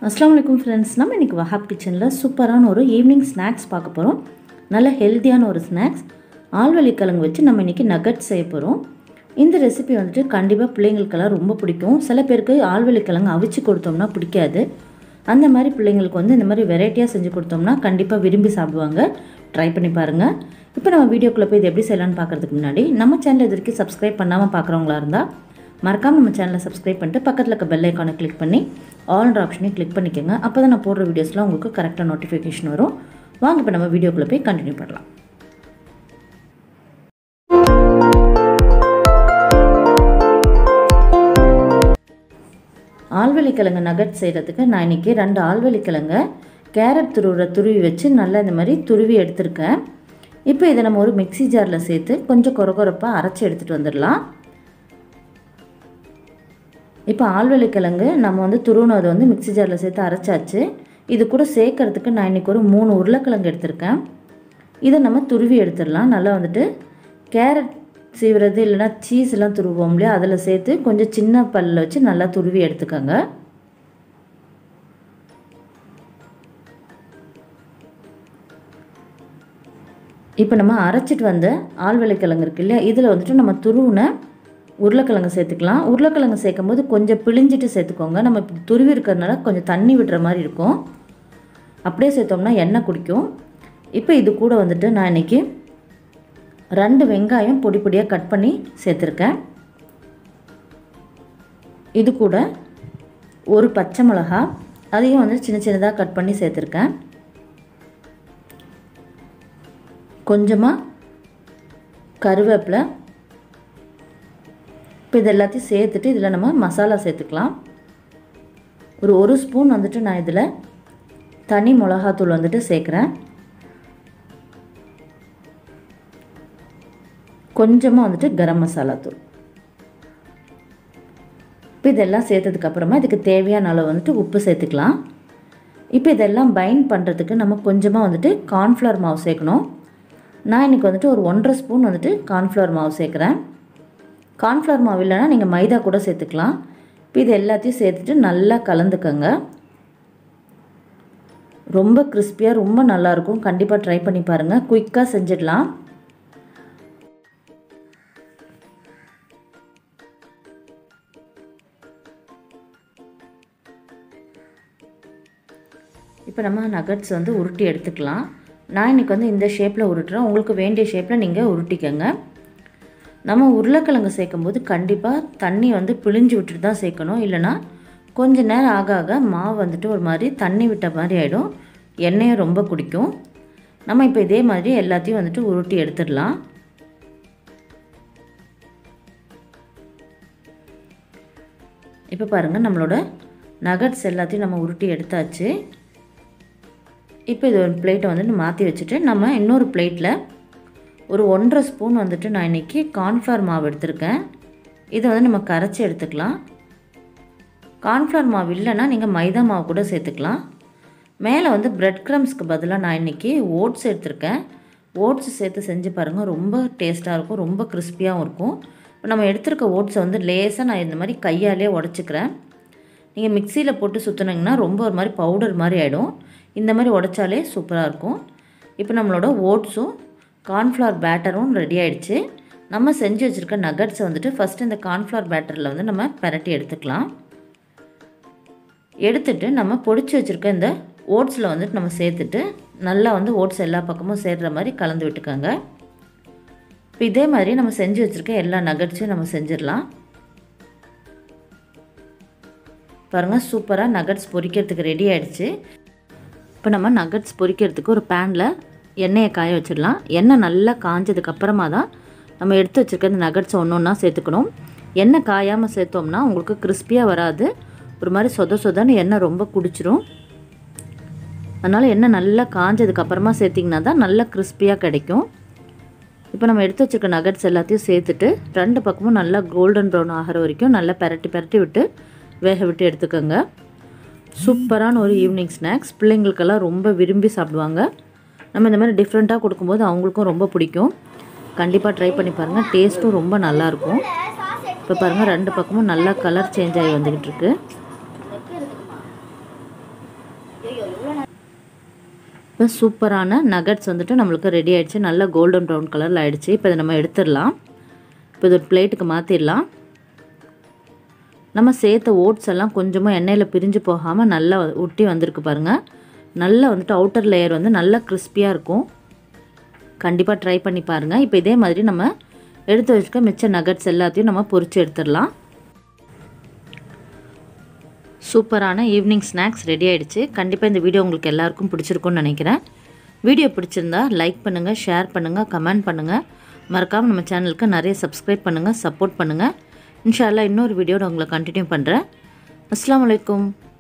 அஸ்லாம் வலைக்கும் ஃப்ரெண்ட்ஸ் நம்ம இன்றைக்கி வஹாப் கிச்சனில் சூப்பரான ஒரு ஈவினிங் ஸ்நாக்ஸ் பார்க்க போகிறோம் நல்ல ஹெல்த்தியான ஒரு ஸ்நாக்ஸ் ஆழ்வெளி கிழங்கு வச்சு நம்ம இன்றைக்கி நகட் செய்ய போகிறோம் இந்த ரெசிபி வந்துட்டு கண்டிப்பாக பிள்ளைங்களுக்கெல்லாம் ரொம்ப பிடிக்கும் சில பேருக்கு ஆழ்வெளி கிழங்கு அவிச்சு கொடுத்தோம்னா பிடிக்காது அந்த மாதிரி பிள்ளைங்களுக்கு வந்து இந்த மாதிரி வெரைட்டியாக செஞ்சு கொடுத்தோம்னா கண்டிப்பாக விரும்பி சாப்பிடுவாங்க ட்ரை பண்ணி பாருங்கள் இப்போ நம்ம வீடியோக்குள்ளே போய் இது எப்படி செய்யலாம்னு பார்க்குறதுக்கு முன்னாடி நம்ம சேனல் இது வரைக்கும் சப்ஸ்கிரைப் பண்ணாமல் பார்க்குறவங்களா இருந்தால் மறக்காமல் நம்ம சேனலை சப்ஸ்கிரைப் பண்ணிட்டு பக்கத்தில் இருக்க பெல் ஐக்கானை கிளிக் பண்ணி ஆல்ன்ற ஆப்ஷனையும் கிளிக் பண்ணிக்கோங்க அப்போ தான் நான் போடுற வீடியோஸ்லாம் உங்களுக்கு கரெக்டாக நோட்டிஃபிகேஷன் வரும் வாங்க இப்போ நம்ம வீடியோக்குள்ளே போய் கண்டினியூ பண்ணலாம் ஆழ்வெளி கிழங்கு நகட் செய்கிறதுக்கு நான் இன்றைக்கி ரெண்டு ஆழ்வெளி கிழங்க கேரட் துருவுற துருவி வச்சு நல்லா இந்த மாதிரி துருவி எடுத்திருக்கேன் இப்போ இதை நம்ம ஒரு மிக்சி ஜாரில் சேர்த்து கொஞ்சம் கொரகொரப்பாக அரைச்சி எடுத்துகிட்டு வந்துடலாம் இப்போ ஆழ்வெளி கிழங்கு நம்ம வந்து துருவினதை வந்து மிக்சி ஜாரில் சேர்த்து அரைச்சாச்சு இது கூட சேர்க்கறதுக்கு நான் இன்றைக்கி ஒரு மூணு உருளைக்கிழங்கு எடுத்திருக்கேன் இதை நம்ம துருவி எடுத்துடலாம் நல்லா வந்துட்டு கேரட் சீவுறது இல்லைனா சீஸ் எல்லாம் துருவோம் இல்லையா அதில் சேர்த்து கொஞ்சம் சின்ன பல்லில் வச்சு நல்லா துருவி எடுத்துக்கோங்க இப்போ நம்ம அரைச்சிட்டு வந்த ஆழ்வெளி கிழங்கு இருக்கு இல்லையா இதில் வந்துட்டு நம்ம துருவின உருளைக்கிழங்கு சேர்த்துக்கலாம் உருளைக்கிழங்கு சேர்க்கும் போது கொஞ்சம் பிழிஞ்சிட்டு சேர்த்துக்கோங்க நம்ம இப்போ துருவி இருக்கிறதுனால கொஞ்சம் தண்ணி விடுற மாதிரி இருக்கும் அப்படியே சேர்த்தோம்னா எண்ணெய் குடிக்கும் இப்போ இது கூட வந்துட்டு நான் இன்றைக்கி ரெண்டு வெங்காயம் பொடி பொடியாக கட் பண்ணி சேர்த்துருக்கேன் இது கூட ஒரு பச்சை மிளகா அதையும் வந்து சின்ன சின்னதாக கட் பண்ணி சேர்த்துருக்கேன் கொஞ்சமாக கருவேப்பிலை இப்போ இது எல்லாத்தையும் சேர்த்துட்டு இதில் நம்ம மசாலா சேர்த்துக்கலாம் ஒரு ஒரு ஸ்பூன் வந்துட்டு நான் இதில் தனி மிளகாத்தூள் வந்துட்டு சேர்க்குறேன் கொஞ்சமாக வந்துட்டு கரம் மசாலா தூள் இப்போ இதெல்லாம் சேர்த்ததுக்கப்புறமா இதுக்கு தேவையான அளவு வந்துட்டு உப்பு சேர்த்துக்கலாம் இப்போ இதெல்லாம் பைண்ட் பண்ணுறதுக்கு நம்ம கொஞ்சமாக வந்துட்டு கார்ன்ஃப்ளவர் மாவு சேர்க்கணும் நான் இன்றைக்கி வந்துட்டு ஒரு ஒன்றரை ஸ்பூன் வந்துட்டு கார்ன்ஃப்ளவர் மாவு சேர்க்குறேன் கார்ன்ஃப்ளவர் மாவு இல்லைனா நீங்கள் மைதா கூட சேர்த்துக்கலாம் இப்போ இது எல்லாத்தையும் சேர்த்துட்டு நல்லா கலந்துக்கங்க ரொம்ப கிறிஸ்பியாக ரொம்ப நல்லாயிருக்கும் கண்டிப்பாக ட்ரை பண்ணி பாருங்கள் குயிக்காக செஞ்சிடலாம் இப்போ நம்ம நகட்ஸ் வந்து உருட்டி எடுத்துக்கலாம் நான் இன்றைக்கி வந்து இந்த ஷேப்பில் உருட்டுறேன் உங்களுக்கு வேண்டிய ஷேப்பில் நீங்கள் உருட்டிக்கங்க நம்ம உருளைக்கிழங்கு சேர்க்கும்போது கண்டிப்பாக தண்ணி வந்து பிழிஞ்சு விட்டுட்டு தான் சேர்க்கணும் இல்லைனா கொஞ்ச நேரம் ஆக ஆக மாவு வந்துட்டு ஒரு மாதிரி தண்ணி விட்ட மாதிரி ஆகிடும் எண்ணெயும் ரொம்ப குடிக்கும் நம்ம இப்போ இதே மாதிரி எல்லாத்தையும் வந்துட்டு உருட்டி எடுத்துடலாம் இப்போ பாருங்கள் நம்மளோட நகட்ஸ் எல்லாத்தையும் நம்ம உருட்டி எடுத்தாச்சு இப்போ இது ஒரு பிளேட்டை வந்துட்டு மாற்றி வச்சுட்டு நம்ம இன்னொரு பிளேட்டில் ஒரு ஒன்றரை ஸ்பூன் வந்துட்டு நான் இன்றைக்கி கார்ன்ஃப்ளவர் மாவு எடுத்திருக்கேன் இதை வந்து நம்ம கரைச்சி எடுத்துக்கலாம் கார்ன்ஃப்ளவர் மாவு இல்லைன்னா நீங்கள் மைதா மாவு கூட சேர்த்துக்கலாம் மேலே வந்து ப்ரெட் க்ரம்ஸ்க்கு பதிலாக நான் இன்றைக்கி ஓட்ஸ் எடுத்திருக்கேன் ஓட்ஸ் சேர்த்து செஞ்சு பாருங்கள் ரொம்ப டேஸ்ட்டாக இருக்கும் ரொம்ப கிறிஸ்பியாகவும் இருக்கும் இப்போ நம்ம எடுத்திருக்க ஓட்ஸை வந்து லேசாக நான் இந்த மாதிரி கையாலே உடச்சிக்கிறேன் நீங்கள் மிக்சியில் போட்டு சுற்றுனீங்கன்னா ரொம்ப ஒரு மாதிரி பவுடர் மாதிரி ஆகிடும் இந்த மாதிரி உடைச்சாலே சூப்பராக இருக்கும் இப்போ நம்மளோட ஓட்ஸும் கார்ன்ஃப்ளவர் பேட்டரும் ரெடி ஆகிடுச்சு நம்ம செஞ்சு வச்சுருக்க நகட்ஸை வந்துட்டு ஃபஸ்ட்டு இந்த கார்ன்ஃப்ளவர் பேட்டரில் வந்து நம்ம பரட்டி எடுத்துக்கலாம் எடுத்துட்டு நம்ம பொடிச்சு வச்சுருக்க இந்த ஓட்ஸில் வந்துட்டு நம்ம சேர்த்துட்டு நல்லா வந்து ஓட்ஸ் எல்லா பக்கமும் சேர்கிற மாதிரி கலந்து விட்டுக்கோங்க இப்போ இதே மாதிரி நம்ம செஞ்சு வச்சுருக்க எல்லா நகட்ஸையும் நம்ம செஞ்சிடலாம் பாருங்கள் சூப்பராக நகட்ஸ் பொரிக்கிறதுக்கு ரெடி ஆகிடுச்சு இப்போ நம்ம நகட்ஸ் பொரிக்கிறதுக்கு ஒரு பேனில் எண்ணெயை காய வச்சிடலாம் எண்ணெய் நல்லா காஞ்சதுக்கு அப்புறமா தான் நம்ம எடுத்து வச்சுருக்க இந்த நகட்ஸ் ஒன்று ஒன்றா சேர்த்துக்கணும் எண்ணெய் காயாமல் சேர்த்தோம்னா உங்களுக்கு கிறிஸ்பியாக வராது ஒரு மாதிரி சொத சொதன்னு எண்ணெய் ரொம்ப குடிச்சிரும் அதனால் எண்ணெய் நல்லா காஞ்சதுக்கு அப்புறமா சேர்த்திங்கன்னா தான் நல்லா கிறிஸ்பியாக கிடைக்கும் இப்போ நம்ம எடுத்து வச்சுருக்க நகட்ஸ் எல்லாத்தையும் சேர்த்துட்டு ரெண்டு பக்கமும் நல்லா கோல்டன் ப்ரௌன் ஆகிற வரைக்கும் நல்லா பெரட்டி பெரட்டி விட்டு வேக விட்டு எடுத்துக்கோங்க சூப்பரான ஒரு ஈவினிங் ஸ்நாக்ஸ் பிள்ளைங்களுக்கெல்லாம் ரொம்ப விரும்பி சாப்பிடுவாங்க நம்ம இந்த மாதிரி டிஃப்ரெண்ட்டாக கொடுக்கும்போது அவங்களுக்கும் ரொம்ப பிடிக்கும் கண்டிப்பாக ட்ரை பண்ணி பாருங்கள் டேஸ்ட்டும் ரொம்ப நல்லாயிருக்கும் இப்போ பாருங்கள் ரெண்டு பக்கமும் நல்லா கலர் சேஞ்ச் ஆகி வந்துக்கிட்டு இருக்கு இப்போ சூப்பரான நகட்ஸ் வந்துட்டு நம்மளுக்கு ரெடி ஆயிடுச்சு நல்ல கோல்டன் ப்ரௌன் கலரில் ஆயிடுச்சு இப்போ இதை நம்ம எடுத்துடலாம் இப்போ இது ஒரு பிளேட்டுக்கு மாற்றிடலாம் நம்ம சேர்த்த ஓட்ஸ் எல்லாம் கொஞ்சமாக எண்ணெயில் பிரிஞ்சு போகாமல் நல்லா ஒட்டி வந்திருக்கு பாருங்கள் நல்லா வந்துட்டு அவுட்டர் லேயர் வந்து நல்லா கிறிஸ்பியாக இருக்கும் கண்டிப்பாக ட்ரை பண்ணி பாருங்கள் இப்போ இதே மாதிரி நம்ம எடுத்து வச்சுக்க மிச்ச நகட்ஸ் எல்லாத்தையும் நம்ம பொரிச்சு எடுத்துடலாம் சூப்பரான ஈவினிங் ஸ்நாக்ஸ் ரெடி ஆகிடுச்சு கண்டிப்பாக இந்த வீடியோ உங்களுக்கு எல்லாருக்கும் பிடிச்சிருக்கும்னு நினைக்கிறேன் வீடியோ பிடிச்சிருந்தா லைக் பண்ணுங்கள் ஷேர் பண்ணுங்கள் கமெண்ட் பண்ணுங்கள் மறக்காமல் நம்ம சேனலுக்கு நிறைய சப்ஸ்கிரைப் பண்ணுங்கள் சப்போர்ட் பண்ணுங்கள் இன்ஷால்லா இன்னொரு வீடியோட உங்களை கண்டினியூ பண்ணுறேன் அஸ்லாம் வலைக்கும்